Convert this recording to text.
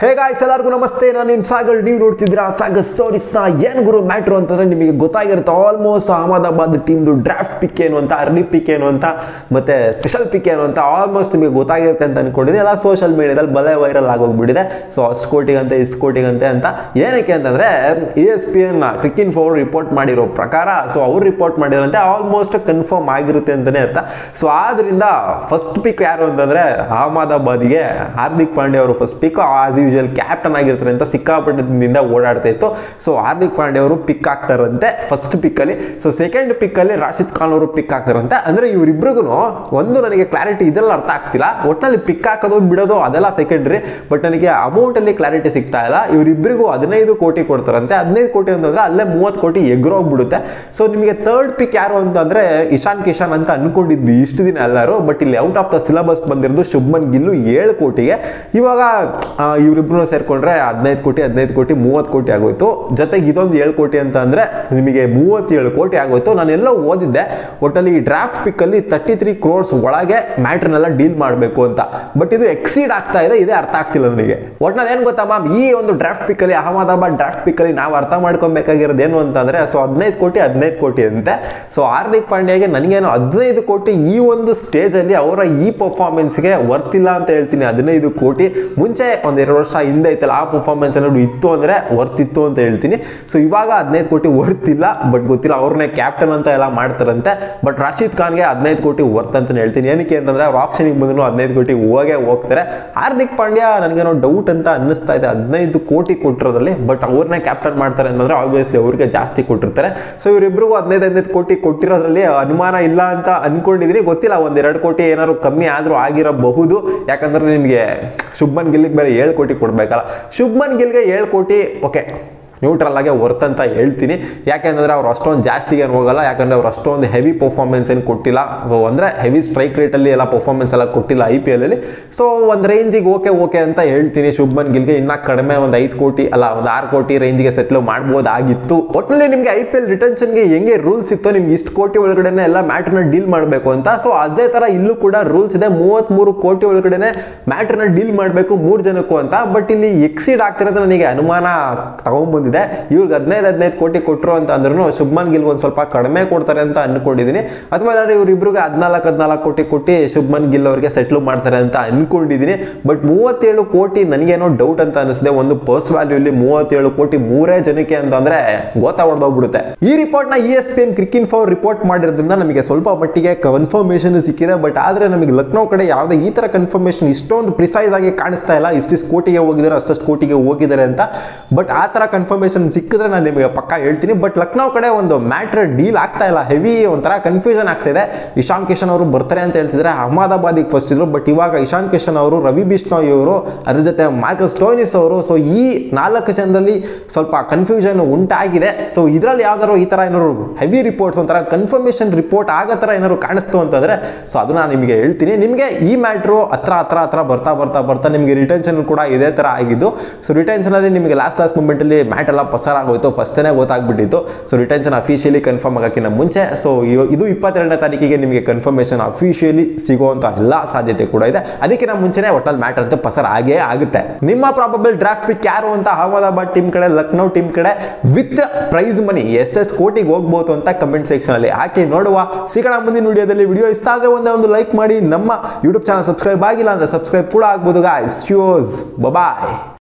hey guys ಎಲ್ಲರಿಗೂ ನಮಸ್ತೆ ನಾನು ನಿಮ್ಮ ಸಾಗರ್ ನೀವು ನೋಡ್ತಿದ್ದೀರಾ ಸಾಗರ್ ಸ್ಟೋರೀಸ್ನ ಏನು ಗುರು ಮ್ಯಾಟ್ರು ಅಂತಂದ್ರೆ ನಿಮಗೆ ಗೊತ್ತಾಗಿರುತ್ತೆ ಆಲ್ಮೋಸ್ಟ್ ಅಹಮದಾಬಾದ್ ಟೀಮ್ದು ಡ್ರಾಫ್ಟ್ ಪಿಕ್ ಏನು ಅಂತ ಅರ್ಲಿ ಪಿಕ್ ಏನು ಅಂತ ಮತ್ತೆ ಸ್ಪೆಷಲ್ ಪಿಕ್ ಏನು ಅಂತ ಆಲ್ಮೋಸ್ಟ್ ನಿಮಗೆ ಗೊತ್ತಾಗಿರುತ್ತೆ ಅಂತ ಅನ್ಕೊಂಡಿದ್ದೆ ಎಲ್ಲ ಸೋಷಿಯಲ್ ಮೀಡಿಯಾದಲ್ಲಿ ಬಲೆ ವೈರಲ್ ಆಗೋಗ್ಬಿಟ್ಟಿದೆ ಸೊ ಅಷ್ಟು ಕೋಟಿಗಂತೆ ಇಷ್ಟು ಕೋಟಿಗಂತೆ ಅಂತ ಏನಕ್ಕೆ ಅಂತಂದ್ರೆ E S P N Cricinfo report ಮಾಡಿರೋ ಪ್ರಕಾರ ಸೊ ಅವ್ರು ರಿಪೋರ್ಟ್ ಮಾಡಿದ್ರಂತೆ ಆಲ್ಮೋಸ್ಟ್ ಕನ್ಫರ್ಮ್ ಆಗಿರುತ್ತೆ ಅಂತಲೇ ಅರ್ಥ ಸೊ ಆದ್ರಿಂದ ಫಸ್ಟ್ ಪಿಕ್ ಯಾರು ಅಂತಂದ್ರೆ ಅಹಮದಾಬಾದ್ಗೆ ಹಾರ್ದಿಕ್ ಪಾಂಡ್ಯ ಅವರು first pick as usual captain ಆಗಿರ್ತಾರೆ ಅಂತ ಸಿಕ್ಕಾಪಟ್ಟದಿಂದ ಓಡಾಡ್ತಾ ಇತ್ತು ಸೊ ಹಾರ್ದಿಕ್ ಪಾಂಡ್ಯ ಅವರು ಪಿಕ್ ಆಗ್ತಾರಂತೆ ಫಸ್ಟ್ ಪಿಕ್ ಅಲ್ಲಿ ಸೊ ಸೆಕೆಂಡ್ ಪಿಕ್ ಅಲ್ಲಿ ರಾಶಿದ್ ಖಾನ್ ಅವರು ಪಿಕ್ ಆಗ್ತಾರಂತೆ ಅಂದ್ರೆ ಇವರಿಬ್ರಿಗೂ ಒಂದು ನನಗೆ ಕ್ಲಾರಿಟಿ ಇದೆಲ್ಲ ಅರ್ಥ ಆಗ್ತಿಲ್ಲ ಒಟ್ಟಿನಲ್ಲಿ ಪಿಕ್ ಹಾಕೋದು ಬಿಡೋದು ಅದೆಲ್ಲ ಸೆಕೆಂಡ್ರಿ ಬಟ್ ನನಗೆ ಅಮೌಂಟ್ ಅಲ್ಲಿ ಕ್ಲಾರಿಟಿ ಸಿಗ್ತಾ ಇಲ್ಲ ಇವರಿಬ್ಬರಿಗೂ ಹದಿನೈದು ಕೋಟಿ ಕೊಡ್ತಾರಂತೆ ಹದಿನೈದು ಕೋಟಿ ಅಂತಂದ್ರೆ ಅಲ್ಲೇ ಮೂವತ್ತು ಕೋಟಿ ಎಗ್ರೋಗ್ಬಿಡುತ್ತೆ ಸೊ ನಿಮಗೆ ಥರ್ಡ್ ಪಿಕ್ ಯಾರು ಅಂತಂದ್ರೆ ಇಶಾನ್ ಕಿಶಾನ್ ಅಂತ ಅನ್ಕೊಂಡಿದ್ವಿ ಇಷ್ಟು ದಿನ ಎಲ್ಲರೂ ಬಟ್ ಇಲ್ಲಿ ಔಟ್ ಆಫ್ ದ ಸಿಲಬಸ್ ಬಂದಿರೋದು ಶುಭ್ಮನ್ ಗಿಲ್ಲು ಏಳು ಕೋಟಿಗೆ ಇವಾಗ ಆ, ಇವರಿಬ್ರು ಸೇರ್ಕೊಂಡ್ರೆ ಹದಿನೈದು ಕೋಟಿ ಹದಿನೈದು ಕೋಟಿ ಮೂವತ್ತು ಕೋಟಿ ಆಗೋಯ್ತು ಜೊತೆಗೆ ಇದೊಂದು ಏಳು ಕೋಟಿ ಅಂತ ಅಂದ್ರೆ ನಿಮಗೆ ಮೂವತ್ತೇಳು ಕೋಟಿ ಆಗೋಯ್ತು ನಾನು ಎಲ್ಲ ಓದಿದ್ದೆ ಒಟ್ಟಲ್ಲಿ ಈ ಡ್ರಾಫ್ಟ್ ಪಿಕ್ ಅಲ್ಲಿ ತರ್ಟಿ ತ್ರೀ ಕ್ರೋರ್ಸ್ ಒಳಗೆ ಮ್ಯಾಟ್ರನ್ನೆಲ್ಲ ಡೀಲ್ ಮಾಡಬೇಕು ಅಂತ ಬಟ್ ಇದು ಎಕ್ಸೀಡ್ ಆಗ್ತಾ ಇದೆ ಇದೇ ಅರ್ಥ ಆಗ್ತಿಲ್ಲ ನನಗೆ ಒಟ್ನಲ್ಲಿ ಏನ್ ಗೊತ್ತಾ ಮ್ಯಾಮ್ ಈ ಒಂದು ಡ್ರಾಫ್ಟ್ ಪಿಕ್ ಅಲ್ಲಿ ಅಹಮದಾಬಾದ್ ಡ್ರಾಫ್ಟ್ ಪಿಕ್ ಅಲ್ಲಿ ನಾವು ಅರ್ಥ ಮಾಡ್ಕೊಬೇಕಾಗಿರೋದು ಏನು ಅಂತಂದ್ರೆ ಸೊ ಹದಿನೈದು ಕೋಟಿ ಹದಿನೈದು ಕೋಟಿ ಅಂತೆ ಸೊ ಹಾರ್ದಿಕ್ ಪಾಂಡ್ಯಗೆ ನನಗೇನು ಹದಿನೈದು ಕೋಟಿ ಈ ಒಂದು ಸ್ಟೇಜ್ ಅಲ್ಲಿ ಅವರ ಈ ಪರ್ಫಾರ್ಮೆನ್ಸ್ಗೆ ವರ್ತಿಲ್ಲ ಅಂತ ಹೇಳ್ತೀನಿ ಹದಿನೈದು ಕೋಟಿ ಮುಂಚೆ ಒಂದ್ ಎರಡು ವರ್ಷ ಹಿಂದೆ ಐತಲ್ಲ ಆ ಪರ್ಫಾರ್ಮೆನ್ಸ್ ಏನಾದ್ರು ಇತ್ತು ಅಂದ್ರೆ ವರ್ತಿತ್ತು ಅಂತ ಹೇಳ್ತೀನಿ ಸೊ ಇವಾಗ ಹದಿನೈದು ಕೋಟಿ ವರ್ತಿಲ್ಲ ಬಟ್ ಗೊತ್ತಿಲ್ಲ ಅವ್ರನ್ನೇ ಕ್ಯಾಪ್ಟನ್ ಅಂತ ಎಲ್ಲ ಮಾಡ್ತಾರಂತೆ ಬಟ್ ರಾಶಿದ್ ಖಾನ್ಗೆ ಹದಿನೈದು ಕೋಟಿ ವರ್ತ್ ಅಂತ ಹೇಳ್ತೀನಿ ಏನಕ್ಕೆ ಅಂತಂದ್ರೆ ಅವ್ರು ಆಪ್ಷನಿಗೆ ಬಂದ್ರು ಹದಿನೈದು ಕೋಟಿ ಹೋಗೇ ಹೋಗ್ತಾರೆ ಹಾರ್ದಿಕ್ ಪಾಂಡ್ಯ ನನಗೇನೋ ಡೌಟ್ ಅಂತ ಅನ್ನಿಸ್ತಾ ಇದೆ ಹದಿನೈದು ಕೋಟಿ ಕೊಟ್ಟಿರೋದ್ರಲ್ಲಿ ಬಟ್ ಅವ್ರನ್ನೇ ಕ್ಯಾಪ್ಟನ್ ಮಾಡ್ತಾರೆ ಅಂತಂದ್ರೆ ಆಬ್ವಿಯಸ್ಲಿ ಅವ್ರಿಗೆ ಜಾಸ್ತಿ ಕೊಟ್ಟಿರ್ತಾರೆ ಸೊ ಇವರಿಬ್ರಿಗೂ ಹದಿನೈದು ಹದಿನೈದು ಕೋಟಿ ಕೊಟ್ಟಿರೋದ್ರಲ್ಲಿ ಅನುಮಾನ ಇಲ್ಲ ಅಂತ ಅನ್ಕೊಂಡಿದ್ದೀನಿ ಗೊತ್ತಿಲ್ಲ ಒಂದ್ ಎರಡು ಕೋಟಿ ಏನಾದ್ರು ಕಮ್ಮಿ ಆದ್ರೂ ಆಗಿರಬಹುದು ಯಾಕಂದ್ರೆ ನಿಮಗೆ ಶುಭ್ಮನ್ ಗಿಲ್ಗೆ ಬೇರೆ ಏಳು ಕೋಟಿ ಕೊಡ್ಬೇಕಲ್ಲ ಶುಭ್ಮನ್ ಗಿಲ್ಗೆ ಏಳು ಕೋಟಿ ಓಕೆ ನ್ಯೂಟ್ರಲ್ ಆಗಿ ವರ್ತ್ ಅಂತ ಹೇಳ್ತೀನಿ ಯಾಕೆಂದ್ರೆ ಅವ್ರು ಅಷ್ಟೊಂದು ಜಾಸ್ತಿಗೆ ಏನು ಹೋಗಲ್ಲ ಯಾಕಂದ್ರೆ ಅವ್ರು ಅಷ್ಟೊಂದು ಹೆವಿ ಪರ್ಫಾರ್ಮೆನ್ಸ್ ಏನು ಕೊಟ್ಟಿಲ್ಲ ಸೊ ಅಂದರೆ ಹೆವಿ ಸ್ಟ್ರೈಕ್ ರೇಟಲ್ಲಿ ಎಲ್ಲ ಪರ್ಫಾರ್ಮೆನ್ಸ್ ಎಲ್ಲ ಕೊಟ್ಟಿಲ್ಲ ಐ ಪಿ ಎಲ್ ಸೊ ಒಂದು ರೇಂಜಿಗೆ ಓಕೆ ಓಕೆ ಅಂತ ಹೇಳ್ತೀನಿ ಶುಭ್ಮನ್ ಗಿಲ್ಗೆ ಇನ್ನ ಕಡಿಮೆ ಒಂದು ಐದು ಕೋಟಿ ಅಲ್ಲ ಒಂದು ಆರು ಕೋಟಿ ರೇಂಜ್ಗೆ ಸೆಟ್ಲ್ ಮಾಡ್ಬೋದಾಗಿತ್ತು ಒಟ್ಟಿನಲ್ಲಿ ನಿಮಗೆ ಐ ಪಿ ಎಲ್ ರಿಟರ್ನ್ಷನ್ಗೆ ಹೆಂಗೆ ರೂಲ್ಸ್ ಇತ್ತು ನಿಮ್ಗೆ ಇಷ್ಟು ಕೋಟಿ ಒಳಗಡೆನೆ ಎಲ್ಲ ಮ್ಯಾಟ್ರನ್ನ ಡೀಲ್ ಮಾಡಬೇಕು ಅಂತ ಸೊ ಅದೇ ಥರ ಇಲ್ಲೂ ಕೂಡ ರೂಲ್ಸ್ ಇದೆ ಮೂವತ್ತ್ಮೂರು ಕೋಟಿ ಒಳಗಡೆನೆ ಮ್ಯಾಟ್ರನ್ನ ಡೀಲ್ ಮಾಡಬೇಕು ಮೂರು ಜನಕ್ಕೂ ಅಂತ ಬಟ್ ಇಲ್ಲಿ ಎಕ್ಸೀಡ್ ಆಗ್ತಿರೋದು ನನಗೆ ಅನುಮಾನ ತಗೊಂಡ್ಬಂದಿದೆ ಇವ್ರಿಗೆ ಹದಿನೈದು ಹದಿನೈದು ಕೋಟಿ ಕೊಟ್ಟರು ಅಂತ ಅಂದ್ರೂ ಶುಭ್ಮನ್ ಗಿಲ್ ಒಂದು ಸ್ವಲ್ಪ ಕಡಿಮೆ ಕೊಡ್ತಾರೆ ಅಂತ ಅನ್ಕೊಂಡಿದ್ದೀನಿ ಅಥವಾ ಇಲ್ಲಾಂದ್ರೆ ಇವ್ರಿಬ್ರಿಗೆ ಹದಿನಾಲ್ಕು ಹದಿನಾಲ್ಕು ಕೋಟಿ ಕೊಟ್ಟು ಶುಭ್ಮನ್ ಗಿಲ್ ಅವರಿಗೆ ಸೆಟ್ಲ್ ಮಾಡ್ತಾರೆ ಅಂತ ಅನ್ಕೊಂಡಿದ್ದೀನಿ ಬಟ್ ಮೂವತ್ತೇಳು ಕೋಟಿ ನನಗೇನೋ ಡೌಟ್ ಅಂತ ಅನಿಸಿದೆ ಒಂದು ಪರ್ಸ್ ವ್ಯಾಲ್ಯೂ ಇಲ್ಲಿ ಮೂವತ್ತೇಳು ಕೋಟಿ ಮೂರೇ ಜನಕ್ಕೆ ಅಂತಂದ್ರೆ ಗೋತಾ ಹೊಡೆದೋಗ್ಬಿಡುತ್ತೆ ಈ ರಿಪೋರ್ಟ್ ನ E S P N Cricinfo report ಮಾಡಿರೋದ್ರಿಂದ ನಮಗೆ ಸ್ವಲ್ಪ ಮಟ್ಟಿಗೆ ಕನ್ಫರ್ಮೇಶನ್ ಸಿಕ್ಕಿದೆ ಬಟ್ ಆದ್ರೆ ನಮಗೆ ಲಕ್ನೋ ಕಡೆ ಯಾವುದೇ ಈ ತರ ಕನ್ಫರ್ಮೇಶನ್ ಇಷ್ಟೊಂದು ಪ್ರಿಸೈಸ್ ಆಗಿ ಕಾಣಿಸ್ತಾ ಇಲ್ಲ ಇಷ್ಟಿಷ್ಟು ಕೋಟಿಗೆ ಹೋಗಿದ್ದಾರೆ ಅಷ್ಟಷ್ಟು ಕೋಟಿಗೆ ಹೋಗಿದ್ದಾರೆ ಅಂತ ಬಟ್ ಆ ತರ ಕನ್ಫರ್ಮೇಶನ್ ಸಿಕ್ಕಿದ್ರೆ ನಾನು ನಿಮಗೆ ಪಕ್ಕ ಹೇಳ್ತೀನಿ ಬಟ್ ಲಕ್ನೋ ಕಡೆ ಒಂದು ಮ್ಯಾಟ್ರ್ ಡೀಲ್ ಆಗ್ತಾ ಇಲ್ಲ ಹೆವಿ ಒಂಥರ ಕನ್ಫ್ಯೂಷನ್ ಆಗ್ತಿದೆ ಇಶಾನ್ ಕಿಶನ್ ಅವರು ಬರ್ತಾರೆ ಅಂತ ಹೇಳ್ತಿದ್ರೆ ಅಹಮದಾಬಾದಿಗೆ ಫಸ್ಟ್ ಇದ್ರು ಬಟ್ ಇವಾಗ ಇಶಾನ್ ಕಿಶನ್ ಅವರು ರವಿ ಬಿಷ್ಣೋಯ್ ಅವರು ಅದ್ರ ಜೊತೆ ಮಾರ್ಕಸ್ ಟೋನಿಸ್ ಅವರು ಸೊ ಈ ನಾಲ್ಕು ಜನರಲ್ಲಿ ಸ್ವಲ್ಪ ಕನ್ಫ್ಯೂಷನ್ ಉಂಟಾಗಿದೆ ಸೊ ಇದರಲ್ಲಿ ಯಾವ್ದಾದ್ರು ಈ ತರ ಏನಾದ್ರು ಹೆವಿ ರಿಪೋರ್ಟ್ಸ್ ಒಂಥರ ಕನ್ಫರ್ಮೇಶನ್ ರಿಪೋರ್ಟ್ ಆಗೋ ಥರ ಏನಾದ್ರು ಕಾಣಿಸ್ತು ಅಂತಂದ್ರೆ ಸೊ ಅದು ನಾನು ನಿಮಗೆ ಹೇಳ್ತೀನಿ ನಿಮಗೆ ಈ ಮ್ಯಾಟ್ರು ಹತ್ರ ಹತ್ರ ಹತ್ರ ಬರ್ತಾ ಬರ್ತಾ ಬರ್ತಾ ನಿಮಗೆ ರಿಟೆನ್ಷನ್ ಕೂಡ ಇದೇ ಥರ ಆಗಿದ್ದು ಸೊ ರಿಟೆನ್ಷನ್ ಅಲ್ಲಿ ನಿಮಗೆ ಲಾಸ್ಟ್ ಲಾಸ್ಟ್ ಮೂಮೆಂಟಲ್ಲಿ ಮ್ಯಾಟ್ ಎಲ್ಲ ಪಸಾರ ಆಗೋಯ್ತು ಫಸ್ಟೇ ಗೊತ್ತಾಗ್ಬಿಟ್ಟಿತ್ತು ಸೊ ರಿಟೆನ್ಷನ್ ಅಫಿಷಿಯಲಿ ಕನ್ಫರ್ಮ್ ಆಗೋಕ್ಕಿಂತ ಮುಂಚೆ ಸೊ ಇದು ಇಪ್ಪತ್ತೆರಡನೇ ತಾರೀಕಿಗೆ ನಿಮಗೆ ಕನ್ಫರ್ಮೇಷನ್ ಅಫಿಷಿಯಲಿ ಸಿಗುವಂತ ಎಲ್ಲ ಸಾಧ್ಯತೆ ಕೂಡ ಇದೆ ಅದಕ್ಕಿಂತ ಮುಂಚೆನೆ ಒಟ್ಟಲ್ಲಿ ಮ್ಯಾಟರ್ ಅಂತ ಪಸರ ಆಗೇ ಆಗುತ್ತೆ ನಿಮ್ಮ ಪ್ರಾಬಬಲ್ ಡ್ರಾಫ್ಟ್ ಪಿಕ್ ಯಾರು ಅಂತ ಅಹಮದಾಬಾದ್ ಟೀಮ್ ಕಡೆ ಲಕ್ನೋ ಟೀಮ್ ಕಡೆ ವಿತ್ ಪ್ರೈಸ್ ಮನಿ ಎಷ್ಟೆಷ್ಟು ಕೋಟಿಗೆ ಹೋಗ್ಬೋದು ಅಂತ ಕಮೆಂಟ್ ಸೆಕ್ಷನ್ ಅಲ್ಲಿ ಹಾಕಿ ನೋಡುವ ಸಿಗೋಣ ಮುಂದಿನ ವಿಡಿಯೋದಲ್ಲಿ ವಿಡಿಯೋ ಇಷ್ಟ ಆದ್ರೆ ಒಂದೇ ಒಂದು ಲೈಕ್ ಮಾಡಿ ನಮ್ಮ ಯೂಟ್ಯೂಬ್ ಚಾನಲ್ ಸಬ್ಸ್ಕ್ರೈಬ್ ಆಗಿಲ್ಲ ಅಂದ್ರೆ ಸಬ್ಸ್ಕ್ರೈಬ್ ಕೂಡ ಆಗ್ಬೋದು ಗಾಯ್ಸ್ ಶ್ಯೂಸ್ ಬಾಯ್